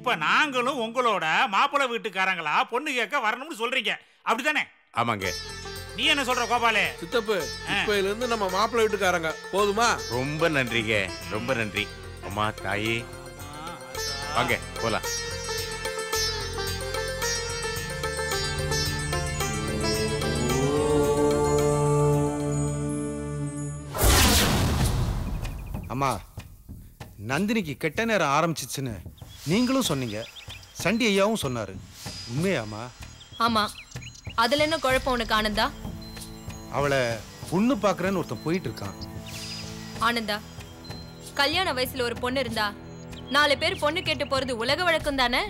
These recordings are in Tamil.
இப்ப நாங்களும் உங்களோட மாப்பிள்ளை வீட்டுக்காரங்களா பொண்ணு கேட்க வரணும்னு சொல்றீங்க அப்படிதானே ஆமாங்க நீ என்ன சொல்ற கோபாலு சித்தப்பு இப்பையில இருந்து நம்ம மாப்பிள்ளை வீட்டுக்காரங்க போதுமா ரொம்ப நன்றிங்க ரொம்ப நன்றி அம்மா தாயே வாங்க போலாம் அம்மா நந்தினிக்கு கெட்ட நேரம் ஆரம்பிச்சிச்சுன்னு நீங்களும் சொன்னீங்க சண்டி ஐயாவும் சொன்னாரு உண்மையாம்மா ஆமா அதுல என்ன குழப்பம் உனக்கு ஆனந்தா அவளை பொண்ணு பார்க்கறேன்னு ஒருத்தன் போயிட்டு இருக்கான் ஆனந்தா கல்யாண வயசுல ஒரு பொண்ணு இருந்தா நாலு பேர் பொண்ணு கேட்டு போறது உலக வழக்கம் தானே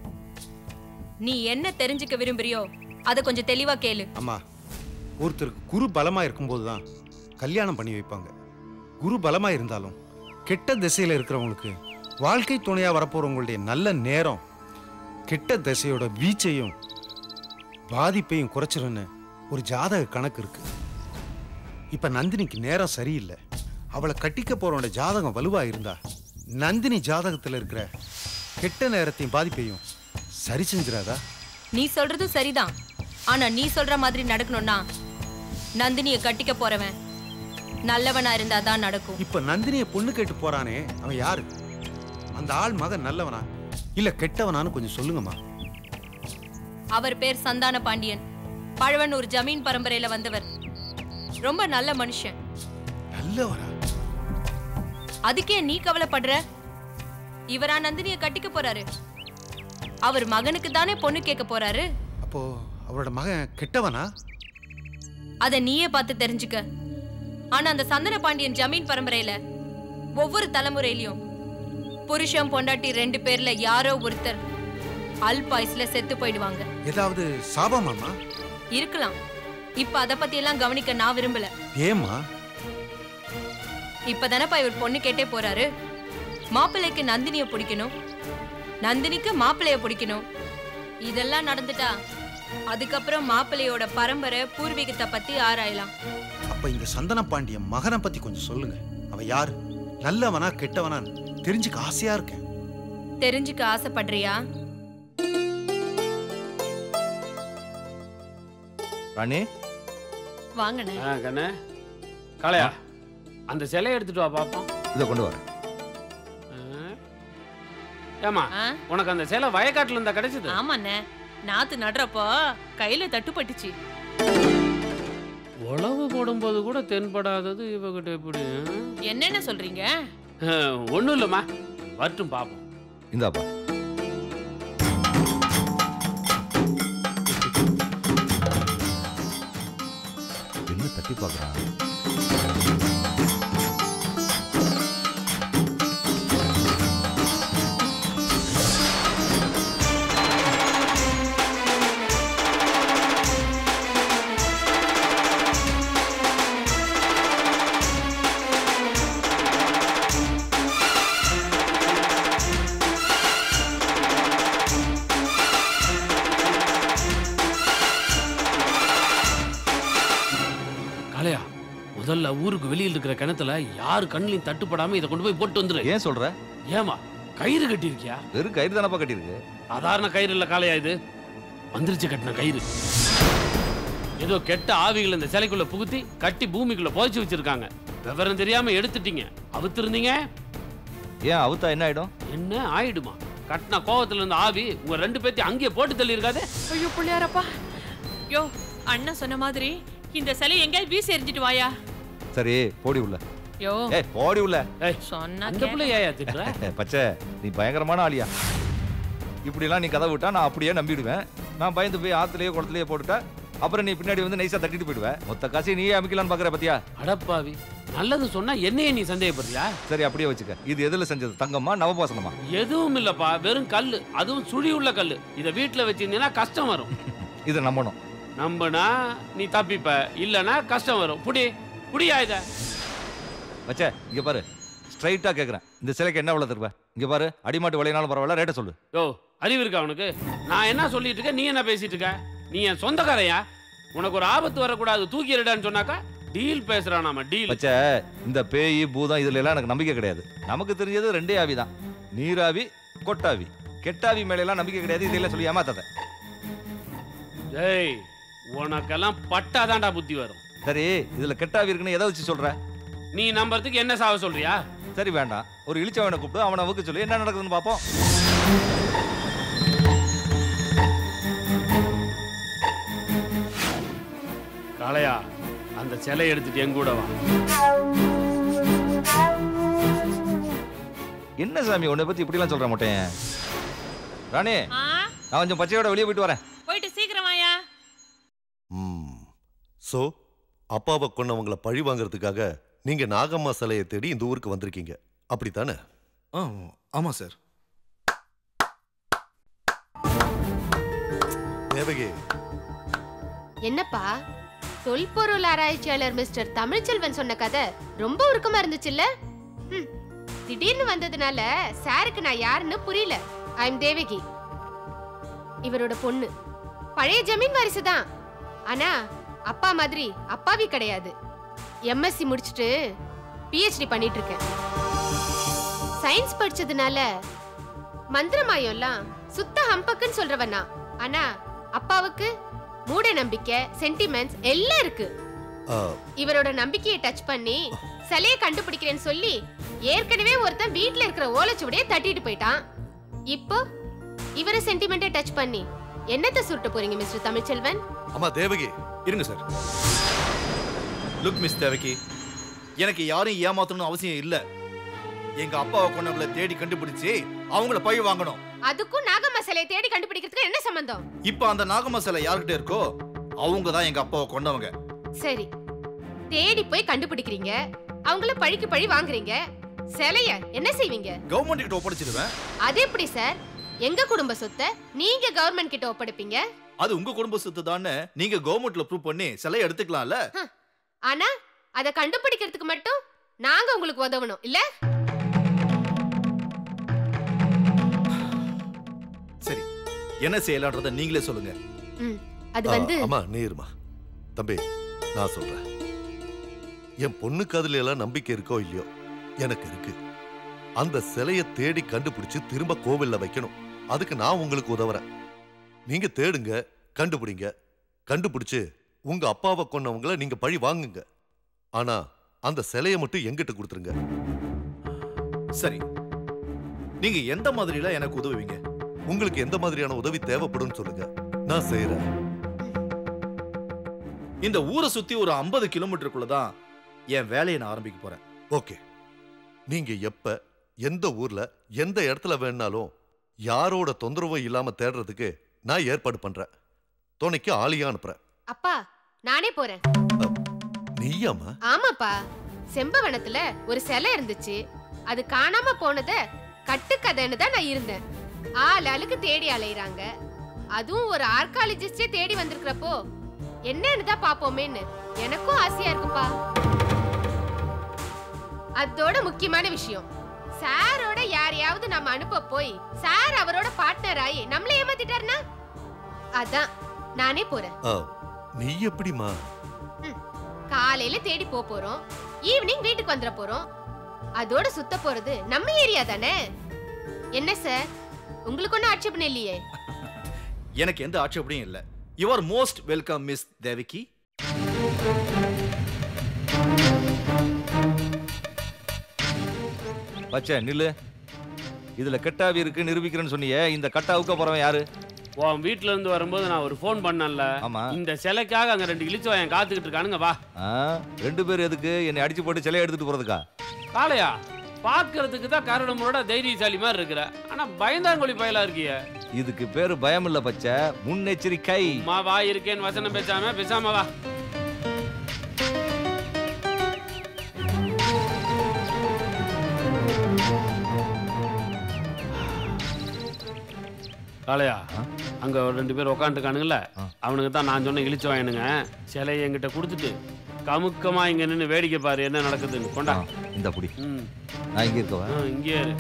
நீ என்ன தெரிஞ்சுக்க விரும்புறியோ அதை கொஞ்சம் தெளிவா கேளு அம்மா ஒருத்தருக்கு குரு பலமா இருக்கும்போது தான் கல்யாணம் பண்ணி வைப்பாங்க குரு பலமா இருந்தாலும் கெட்ட திசையில இருக்கிறவங்களுக்கு வாழ்க்கை துணையா வரப்போறவங்களுடைய நல்ல நேரம் கெட்ட திசையோட வீச்சையும் பாதிப்பையும் குறைச்சிருன்னு ஒரு ஜாதக கணக்கு இருக்கு இப்ப நந்தினிக்கு நேரம் சரியில்லை அவளை கட்டிக்க போறவனோட ஜாதகம் வலுவா இருந்தா நந்தினி ஜாதகத்துல இருக்கிற கெட்ட நேரத்தையும் பாதிப்பையும் சரி செஞ்சிராதா நீ சொல்றதும் சரிதான் ஆனா நீ சொல்ற மாதிரி நடக்கணும்னா நந்தினிய கட்டிக்க போறவன் நல்லவனா இருந்தா தான் நடக்கும் இப்ப நந்தினிய பொண்ணு கேட்டு போறானே அவன் யாரு அந்த ஆள் மகன் நல்லவனா இல்ல கெட்டவனான்னு கொஞ்சம் சொல்லுங்கம்மா அவர் பேர் சந்தான பாண்டியன் பழவனூர் ஜமீன் பரம்பரையில வந்தவர் ரொம்ப நல்ல மனுஷன் நல்லவரா அதுக்கே நீ கவலைப்படுற இவரா நந்தினிய கட்டிக்க போறாரு அவர் மகனுக்கு தானே பொண்ணு கேட்க போறாரு அப்போ அவரோட மகன் கெட்டவனா அத நீயே பார்த்து தெரிஞ்சுக்க ஆனா அந்த சந்தன பாண்டியன் ஜமீன் பரம்பரையில ஒவ்வொரு தலைமுறையிலயும் புருஷன் பொண்டாட்டி ரெண்டு பேர்ல யாரோ ஒருத்தர் அல்பாயுஸ்ல செத்து போயிடுவாங்க ஏதாவது சாபமாமா இருக்கலாம் இப்ப அத பத்தி எல்லாம் கவனிக்க நான் விரும்பல ஏம்மா இப்பதானப்பா இவர் பொண்ணு கேட்டே போறாரு மாப்பிள்ளைக்கு நந்தினிய பிடிக்கணும் நந்தினிக்கு மாப்பிள்ளைய பிடிக்கணும் இதெல்லாம் நடந்துட்டா அதுக்கப்புறம் மாப்பிள்ளையோட பரம்பரை பூர்வீகத்தை பத்தி ஆராயலாம் அப்ப இந்த சந்தன பாண்டியன் மகனை பத்தி கொஞ்சம் சொல்லுங்க அவன் யாரு நல்லவனா கெட்டவனா தெரிஞ்சுக்க ஆசையா இருக்கேன் தெரிஞ்சுக்க ஆசைப்படுறியா ராணி வாங்கண்ணே ஆ கண்ணே காளையா அந்த சிலையை எடுத்துட்டு வா பாப்போம் இதை கொண்டு வரேன் ஏமா உனக்கு அந்த சிலை வயக்காட்டுல இருந்தா கிடைச்சது ஆமாண்ணே நாத்து நடுறப்போ கையில தட்டுப்பட்டுச்சு உழவு போடும்போது கூட தென்படாதது இவகிட்ட எப்படி என்னென்ன சொல்றீங்க ஒன்றும் இல்லைம்மா வரட்டும் பார்ப்போம் இந்தாப்பா என்ன தட்டி பார்க்குறான் காளையா முதல்ல ஊருக்கு வெளியில் இருக்கிற கிணத்துல யாரு கண்ணிலையும் தட்டுப்படாம இதை கொண்டு போய் போட்டு வந்துரு ஏன் சொல்ற ஏமா கயிறு கட்டியிருக்கியா வெறும் கயிறு தானப்பா கட்டியிருக்கு சாதாரண கயிறு இல்ல காளையா இது மந்திரிச்சு கட்டின கயிறு ஏதோ கெட்ட ஆவிகள் இந்த சிலைக்குள்ள புகுத்தி கட்டி பூமிக்குள்ள புதைச்சு வச்சிருக்காங்க விவரம் தெரியாம எடுத்துட்டீங்க அவுத்திருந்தீங்க ஏன் அவுத்தா என்ன ஆயிடும் என்ன ஆயிடுமா கட்டின கோவத்துல இருந்த ஆவி உங்க ரெண்டு பேர்த்தையும் அங்கேயே போட்டு தள்ளி இருக்காதே ஐயோ பிள்ளையாரப்பா யோ அண்ணன் சொன்ன மாதிரி இந்த சிலை எங்கேயாவது வீசி எறிஞ்சிட்டு வாயா சரி போடி உள்ள யோ ஏய் போடி உள்ள சொன்னா அந்த பிள்ளை ஏயா திட்டுற பச்சை நீ பயங்கரமான ஆளியா இப்படிலாம் நீ கதை விட்டா நான் அப்படியே நம்பிடுவேன் நான் பயந்து போய் ஆத்துலயே குளத்துலயே போட்டுட்டா அப்புறம் நீ பின்னாடி வந்து நைஸா தட்டிட்டு போயிடுவேன் மொத்த காசை நீயே அமைக்கலாம்னு பாக்குற பத்தியா அடப்பாவி நல்லது சொன்னா என்னையே நீ சந்தேகப்படுறியா சரி அப்படியே வச்சுக்க இது எதுல செஞ்சது தங்கம்மா நவபாசனமா எதுவும் இல்லப்பா வெறும் கல்லு அதுவும் சுழி உள்ள கல்லு இத வீட்டுல வச்சிருந்தீங்கன்னா கஷ்டம் வரும் இதை நம்பணும் நம்பனா நீ தப்பிப்ப இல்லனா கஷ்டம் வரும் புடி புடியா இத வச்சே இங்க பாரு ஸ்ட்ரைட்டா கேக்குறேன் இந்த சிலைக்கு என்ன விலை தருவ இங்க பாரு அடிமாட்டு விலையினாலும் பரவாயில்ல ரேட்டை சொல்லு யோ அறிவு இருக்கா உனக்கு நான் என்ன சொல்லிட்டு இருக்கேன் நீ என்ன பேசிட்டு இருக்க நீ என் சொந்தக்காரையா உனக்கு ஒரு ஆபத்து வரக்கூடாது தூக்கி எறிடான்னு சொன்னாக்கா டீல் பேசுறான் நாம டீல் வச்ச இந்த பேய் பூதம் இதுல எல்லாம் எனக்கு நம்பிக்கை கிடையாது நமக்கு தெரிஞ்சது ரெண்டே ஆவி தான் நீராவி கொட்டாவி கெட்டாவி மேலையெல்லாம் நம்பிக்கை கிடையாது இதெல்லாம் சொல்லி ஏமாத்தாத டேய் உனக்கெல்லாம் பட்டாதான்டா புத்தி வரும் சரி இதுல கெட்டாவி இருக்குன்னு எதை வச்சு சொல்ற நீ நம்புறதுக்கு என்ன சாவ சொல்றியா சரி வேண்டாம் ஒரு இழிச்சவனை கூப்பிட்டு அவனை அவுக்க சொல்லி என்ன நடக்குதுன்னு பார்ப்போம் காளையா அந்த சிலை எடுத்துட்டு என் கூட வா என்ன சாமி உன்னை பத்தி இப்படிலாம் சொல்ற மாட்டேன் ராணி ஆ நான் கொஞ்சம் பச்சையோட வெளியே போயிட்டு வரேன் போயிட்டு சீக்கிரமாயா ம் ஸோ அப்பாவை கொன்னவங்கள பழி வாங்குறதுக்காக நீங்க நாகம்மா சிலையை தேடி இந்த ஊருக்கு வந்திருக்கீங்க அப்படித்தானே ஆ ஆமாம் சார் தேவகி என்னப்பா தொல்பொருள் ஆராய்ச்சியாளர் மிஸ்டர் தமிழ்ச்செல்வன் சொன்ன கதை ரொம்ப உருக்கமா இருந்துச்சுல்ல ம், திடீர்னு வந்ததுனால சாருக்கு நான் யாருன்னு புரியல ஐ எம் தேவகி இவரோட பொண்ணு பழைய ஜமீன் வாரிசு தான் ஆனா அப்பா மாதிரி அப்பாவி கிடையாது எம்எஸ்சி முடிச்சுட்டு பிஹெச்டி பண்ணிட்டு இருக்கேன் சயின்ஸ் படிச்சதுனால மந்திரமாயம்லாம் சுத்த ஹம்பக்குன்னு சொல்றவனா ஆனா அப்பாவுக்கு மூட நம்பிக்கை சென்டிமெண்ட்ஸ் எல்லாம் இருக்கு ஆ, இவரோட நம்பிக்கையை டச் பண்ணி சிலையை கண்டுபிடிக்கிறேன்னு சொல்லி ஏற்கனவே ஒருத்தன் வீட்ல இருக்கிற ஓலைச்சுவடியை தட்டிட்டு போயிட்டான் இப்போ இவரை சென்டிமெண்ட்டை டச் பண்ணி என்னத்தை சுருட்ட போறீங்க மிஸ்டர் தமிழ்ச்செல்வன் அம்மா தேவகி இருங்க சார் லுக் மிஸ் தேவகி எனக்கு யாரையும் ஏமாத்தணும்னு அவசியம் இல்ல எங்க அப்பாவை கொண்டவங்களை தேடி கண்டுபிடிச்சு அவங்கள பழி வாங்கணும் அதுக்கும் நாகம்மா சிலையை தேடி கண்டுபிடிக்கிறதுக்கு என்ன சம்பந்தம் இப்போ அந்த நாகம்மா சிலை யார்கிட்ட இருக்கோ அவங்க தான் எங்க அப்பாவை கொண்டவங்க சரி தேடி போய் கண்டுபிடிக்கிறீங்க அவங்கள பழிக்கு பழி வாங்குறீங்க சிலைய என்ன செய்வீங்க கவர்மெண்ட் கிட்ட ஒப்படைச்சிடுவேன் அது எப்படி சார் எங்க குடும்ப சொத்தை நீங்க கவர்மெண்ட் கிட்ட ஒப்படைப்பீங்க அது உங்க குடும்ப சொத்து தானே நீங்க கவர்மெண்ட்ல ப்ரூவ் பண்ணி சிலையை எடுத்துக்கலாம்ல ஆனா அத கண்டுபிடிக்கிறதுக்கு மட்டும் நாங்க உங்களுக்கு உதவணும் இல்ல சரி என்ன செய்யலான்றத நீங்களே சொல்லுங்க ம், அது ஆ, வந்து அம்மா நீருமா தம்பி நான் சொல்றேன் என் பொண்ணுக்கு அதுல எல்லாம் நம்பிக்கை இருக்கோ இல்லையோ எனக்கு இருக்கு அந்த சிலையை தேடி கண்டுபிடிச்சு திரும்ப கோவில்ல வைக்கணும் அதுக்கு நான் உங்களுக்கு உதவுறேன் நீங்க தேடுங்க கண்டுபிடிங்க கண்டுபிடிச்சு உங்க அப்பாவை கொன்னவங்கள நீங்க பழி வாங்குங்க ஆனா அந்த சிலையை மட்டும் எங்கிட்ட கொடுத்துருங்க சரி நீங்க எந்த மாதிரில எனக்கு உதவுவீங்க உங்களுக்கு எந்த மாதிரியான உதவி தேவைப்படும் சொல்லுங்க நான் செய்யறேன் இந்த ஊரை சுத்தி ஒரு 50 கிலோமீட்டருக்குள்ள தான் என் வேலையை நான் ஆரம்பிக்க போறேன் ஓகே நீங்க எப்ப எந்த ஊர்ல எந்த இடத்துல வேணாலும் யாரோட தொந்தரவும் இல்லாம தேடுறதுக்கு நான் ஏற்பாடு பண்றேன் துணைக்கு ஆளியா அனுப்புறேன் அப்பா நானே போறேன் நீயாமா ஆமாப்பா செம்பவனத்துல ஒரு சிலை இருந்துச்சு அது காணாம போனத கட்டுக்கதைன்னு தான் நான் இருந்தேன் ஆள் ஆளுக்கு தேடி அலையுறாங்க அதுவும் ஒரு ஆர்காலஜிஸ்டே தேடி வந்திருக்கிறப்போ என்னன்னு தான் பாப்போமேன்னு எனக்கும் ஆசையா இருக்குப்பா அதோட முக்கியமான விஷயம் சாரோட யாரையாவது நம்ம அனுப்ப போய் சார் அவரோட பார்ட்னர் ஆகி நம்மள ஏமாத்திட்டாருன்னா அதான் நானே போறேன் ஆ, நீ எப்படிமா காலையில தேடி போக போறோம் ஈவினிங் வீட்டுக்கு வந்துட போறோம் அதோட சுத்த போறது நம்ம ஏரியா தானே என்ன சார் உங்களுக்கு ஒன்றும் ஆட்சேபணம் இல்லையே எனக்கு எந்த ஆட்சேபனையும் இல்ல you are most welcome miss Deviki பச்சை நில்லு இதுல கெட்டாவி இருக்கு நிரூபிக்கிறேன்னு சொன்னியே இந்த கட்டாவுக்க போறவன் யாரு உன் வீட்ல இருந்து வரும்போது நான் ஒரு ஃபோன் பண்ணல ஆமா இந்த சிலைக்காக அங்க ரெண்டு இழிச்சு வாயன் காத்துக்கிட்டு இருக்கானுங்க வா ஆ, ரெண்டு பேர் எதுக்கு என்னை அடிச்சு போட்டு சிலையை எடுத்துட்டு போறதுக்கா காளையா பாக்குறதுக்கு தான் கருடமோட தைரியசாலி மாதிரி இருக்கிற ஆனா பயந்தாங்கொழி பயலா இருக்கிய இதுக்கு பேரு பயம் இல்ல பச்சை முன்னெச்சரிக்கை அம்மா வா இருக்கேன்னு வசனம் பேசாம பேசாம வா காளையா அங்க ஒரு ரெண்டு பேர் உக்காந்துருக்கானுங்கல்ல அவனுக்கு தான் நான் சொன்ன இழிச்சு வாயனுங்க சிலையை என்கிட்ட கொடுத்துட்டு கமுக்கமா இங்க நின்னு வேடிக்கை பாரு என்ன நடக்குதுன்னு கொண்டா இந்த புடி ம் நான் இங்க இருக்கவா ஆ, இங்கே இரு.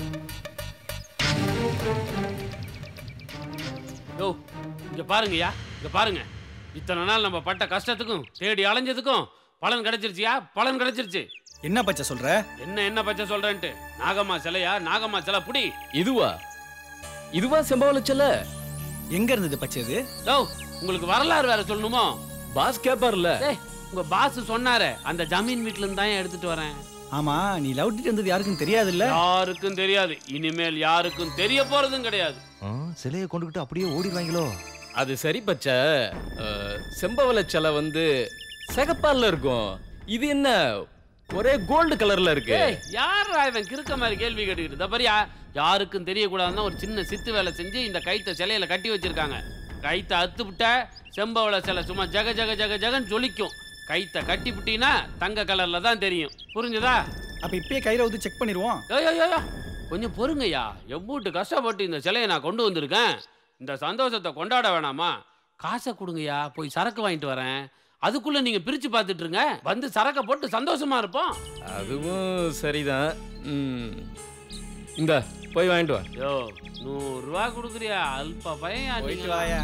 யோ இங்க பாருங்கய்யா இங்க பாருங்க இத்தனை நாள் நம்ம பட்ட கஷ்டத்துக்கும் தேடி அலைஞ்சதுக்கும் பலன் கிடைச்சிருச்சியா பலன் கிடைச்சிருச்சு என்ன பச்சை சொல்ற என்ன என்ன பச்சை சொல்றேன்ட்டு நாகம்மா சிலையா நாகம்மா சிலை புடி இதுவா இதுவா செம்பவள செல்ல எங்க இருந்தது பச்சது ஓ உங்களுக்கு வரலாறு வேற சொல்லணுமோ பாஸ் கேப்பார்ல ஏய் உங்க பாஸ் சொன்னாரே அந்த ஜமீன் வீட்ல இருந்து தான் எடுத்துட்டு வரேன் ஆமா நீ லவுட்டிட்டு வந்தது யாருக்கும் தெரியாதுல்ல யாருக்கும் தெரியாது இனிமேல் யாருக்கும் தெரிய போறதும் கிடையாது சிலையை கொண்டுகிட்டு அப்படியே ஓடிடுவாங்களோ அது சரி பச்சை செம்பவள செலை வந்து சிகப்பால்ல இருக்கும் இது என்ன ஒரே கோல்டு கலர்ல இருக்கு ஏய் யாரா இவன் கிறுக்க மாதிரி கேள்வி கேட்டுக்கிட்டு இதோ பாரியா யாருக்கும் தெரியக்கூடாதுன்னு ஒரு சின்ன சித்து வேலை செஞ்சு இந்த கைத்தை சிலையில கட்டி வச்சிருக்காங்க கைத்தை அத்து விட்ட செம்பவள சிலை சும்மா ஜக ஜக ஜக ஜகன்னு ஜொலிக்கும் கைத்தை கட்டி விட்டீங்கன்னா தங்க கலர்ல தான் தெரியும் புரிஞ்சுதா அப்ப இப்பயே கயிறை ஊத்தி செக் பண்ணிடுவோம் ஐயோ ஐயோ கொஞ்சம் பொறுங்கய்யா எவ்வளவு கஷ்டப்பட்டு இந்த சிலையை நான் கொண்டு வந்திருக்கேன் இந்த சந்தோஷத்தை கொண்டாட வேணாமா காசை கொடுங்கய்யா போய் சரக்கு வாங்கிட்டு வரேன் அதுக்குள்ள நீங்க பிரிச்சு பார்த்துட்டு இருங்க வந்து சரக்கை போட்டு சந்தோஷமா இருப்போம் அதுவும் சரிதான் ம். இந்த போய் வாங்கிட்டு வா யோ நூறு ரூபா கொடுக்குறியா அல்ப பையன் போயிட்டு வாயா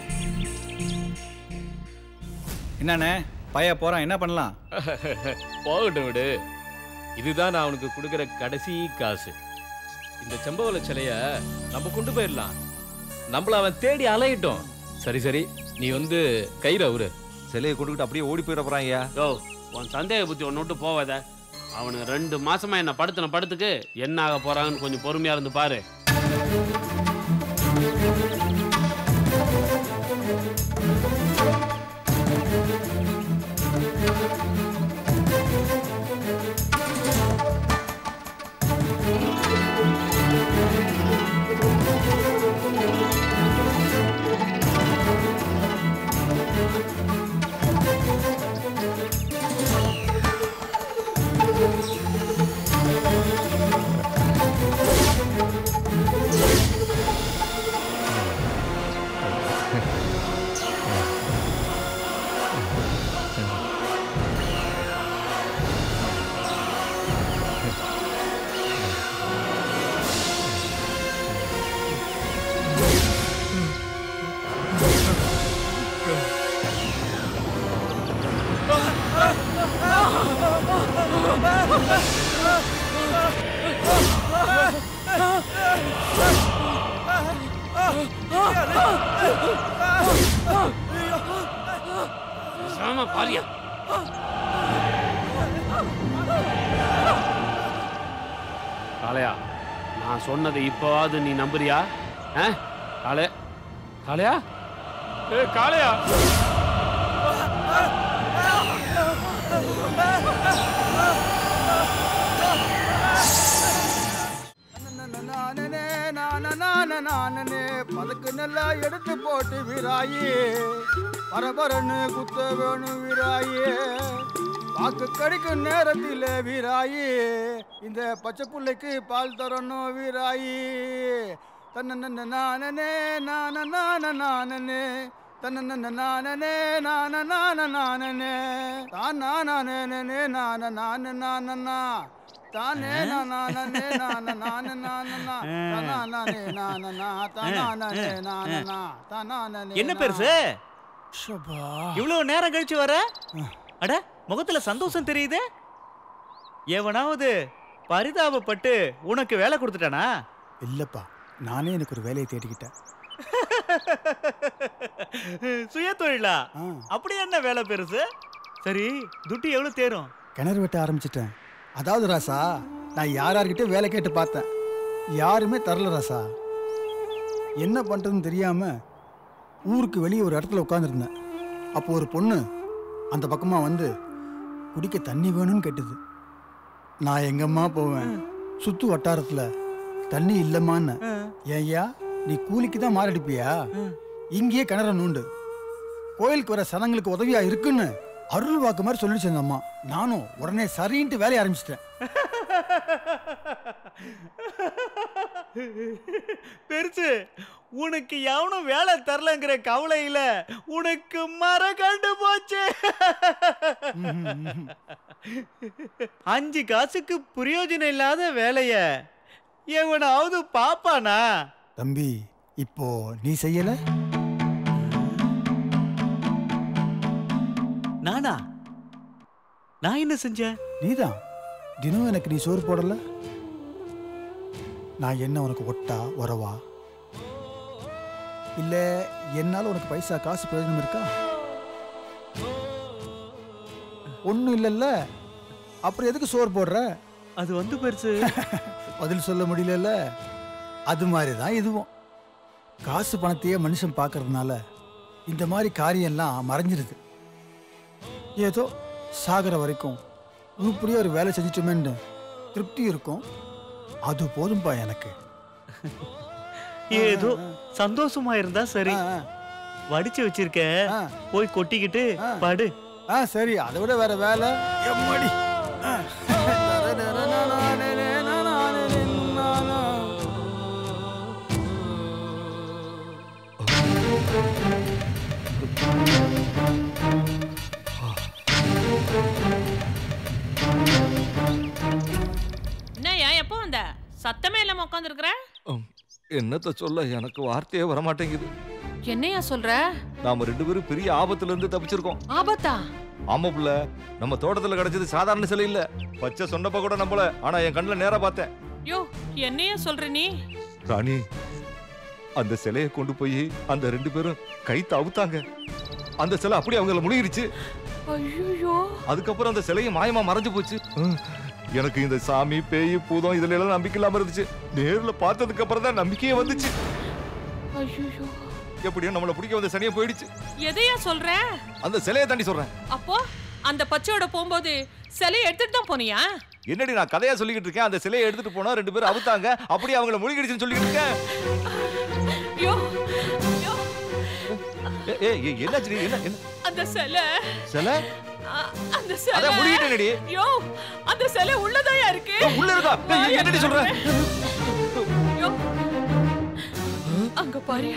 என்னண்ணே பைய போறான் என்ன பண்ணலாம் போகட்டும் விடு இதுதான் நான் அவனுக்கு கொடுக்குற கடைசி காசு இந்த செம்பவள சிலைய நம்ம கொண்டு போயிடலாம் நம்மள அவன் தேடி அலையட்டும் சரி சரி நீ வந்து கயிறு அவரு சிலையை கொண்டுகிட்டு அப்படியே ஓடி போயிட போறாங்க யோ உன் சந்தேக புத்தி ஒன்று விட்டு போவாத அவனுக்கு ரெண்டு மாசமா என்ன படுத்தின படுத்துக்கு என்ன ஆக போறாங்கன்னு கொஞ்சம் பொறுமையா இருந்து பாரு சாம பாரியா காளையா நான் சொன்னதை இப்போவாது நீ நம்புறியா ஆ? காளே காளையா ஏ காளையா நானனே நானே நானனே பதக்கு நல்லா எடுத்து போட்டு வீராயி பரபரன்னு குத்த வேணும் வீராயி வாக்கு கடிக்கும் நேரத்தில் வீராயி இந்த பச்சை புள்ளைக்கு பால் தரணும் வீராயி தன்னன நானனே நான நான நானனே தன்னன நானனே நான நான நானனே தான் நானே நான நான நானனா தானே நானே நான நான நானனா தானே நானனா தானே நானனா தானே என்ன பெருசு இவ்வளவு நேரம் கழிச்சு வர அட முகத்துல சந்தோஷம் தெரியுது எவனாவது பரிதாபப்பட்டு உனக்கு வேலை கொடுத்துட்டானா இல்லப்பா நானே எனக்கு ஒரு வேலையை தேடிக்கிட்டேன் சுய தொழிலா அப்படி என்ன வேலை பெருசு சரி துட்டு எவ்வளவு தேரும் கிணறு வெட்ட ஆரம்பிச்சிட்டேன் அதாவது ராசா நான் யார் யார்கிட்ட வேலை கேட்டு பார்த்தேன் யாருமே தரல ராசா என்ன பண்ணுறதுன்னு தெரியாம ஊருக்கு வெளியே ஒரு இடத்துல உட்காந்துருந்தேன் அப்போ ஒரு பொண்ணு அந்த பக்கமாக வந்து குடிக்க தண்ணி வேணும்னு கேட்டுது நான் எங்கம்மா போவேன் சுத்து வட்டாரத்தில் தண்ணி இல்லம்மான்னு ஏய்யா நீ கூலிக்கு தான் மாரடிப்பியா இங்கேயே கிணற நூண்டு கோயிலுக்கு வர சனங்களுக்கு உதவியா இருக்குன்னு அருள் வாக்கு மாதிரி சொல்லிச்சு அந்த அம்மா நானும் உடனே சரின்ட்டு வேலைய ஆரம்பிச்சிட்டேன் பெருசு உனக்கு எவனும் வேலை தரலங்கிற கவலையில உனக்கு மர கண்டு போச்சு அஞ்சு காசுக்கு பிரயோஜனம் இல்லாத வேலைய எவனாவது பாப்பானா தம்பி இப்போ நீ செய்யல நானா நான் என்ன செஞ்சேன் நீதான் தினம் எனக்கு நீ சோறு போடல நான் என்ன உனக்கு ஒட்டா உறவா இல்ல என்னால உனக்கு பைசா காசு பிரயோஜனம் இருக்கா ஒன்றும் இல்லைல்ல அப்புறம் எதுக்கு சோறு போடுற அது வந்து பெருசு பதில் சொல்ல முடியலல்ல அது மாதிரி தான் இதுவும் காசு பணத்தையே மனுஷன் பார்க்கறதுனால இந்த மாதிரி காரியம்லாம் மறைஞ்சிருது ஏதோ சாகிற வரைக்கும் உருப்படியாக ஒரு வேலை செஞ்சிட்டோமேன்னு திருப்தி இருக்கும் அது போதும்பா எனக்கு ஏதோ சந்தோஷமா இருந்தா சரி வடிச்சு வச்சிருக்க போய் கொட்டிக்கிட்டு படு ஆ சரி அதை விட வேற வேலை எம்மடி ஆ. என்னய்யா எப்போ வந்த சத்தமே இல்லாம உட்காந்துருக்குற என்னத்த சொல்ல எனக்கு வார்த்தையே வரமாட்டேங்குது என்னையா சொல்ற நாம ரெண்டு பேரும் பெரிய ஆபத்துல இருந்து தப்பிச்சிருக்கோம் ஆபத்தா ஆமா புள்ள நம்ம தோட்டத்துல கிடைச்சது சாதாரண சிலை இல்ல பச்சை சொன்னப்ப கூட நம்பல ஆனா என் கண்ணுல நேரா பார்த்தேன் யோ என்னையா சொல்ற நீ ராணி அந்த சிலையை கொண்டு போய் அந்த ரெண்டு பேரும் கைத்து அவுத்தாங்க அந்த சிலை அப்படியே அவங்கள முழுகிருச்சு ஐயோ அதுக்கப்புறம் அந்த சிலையை மாயமா மறைஞ்சு போச்சு ஹம். எனக்கு இந்த சாமி பேய் பூதம் இதுல எல்லாம் நம்பிக்கை இல்லாம இருந்துச்சு நேர்ல பார்த்ததுக்கு அப்புறம் தான் நம்பிக்கையே வந்துச்சு ஐயோ எப்படியோ நம்மள பிடிக்க வந்த சனியை போயிடுச்சு எதையா சொல்ற அந்த சிலையை தாண்டி சொல்றேன் அப்போ அந்த பச்சையோட போகும்போது சிலையை எடுத்துட்டு தான் போனியா என்னடி நான் கதையா சொல்லிக்கிட்டு இருக்கேன் அந்த சிலையை எடுத்துட்டு போனா ரெண்டு பேரும் அவுத்தாங்க அப்படியே அவங்கள முழுகிடுச்சுன்னு சொல்லிக்கிட்டு இருக்கேன் யோ ஏ, ஏ, ஏ, என்னாச்சு நீ? என்ன என்ன அந்த சிலை சிலை அ- அந்த சிலை அதான் முழுகிட்டேனடி. யோ அந்த சிலை உள்ளதாயா இருக்கு ஏ, உள்ள இருக்கா? ஏய், என்னடி சொல்ற? யோ அங்க பாரியா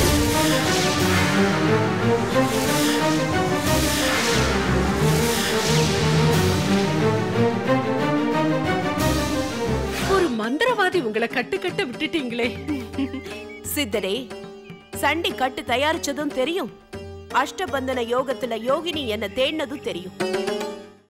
ஒரு மந்திரவாதி உங்களை கட்டுக்கட்ட விட்டுட்டீங்களே சித்தரே சண்டி கட்டு தயாரிச்சதும் தெரியும் அஷ்டபந்தன யோகத்துல யோகினி என்ன தேடினதும் தெரியும்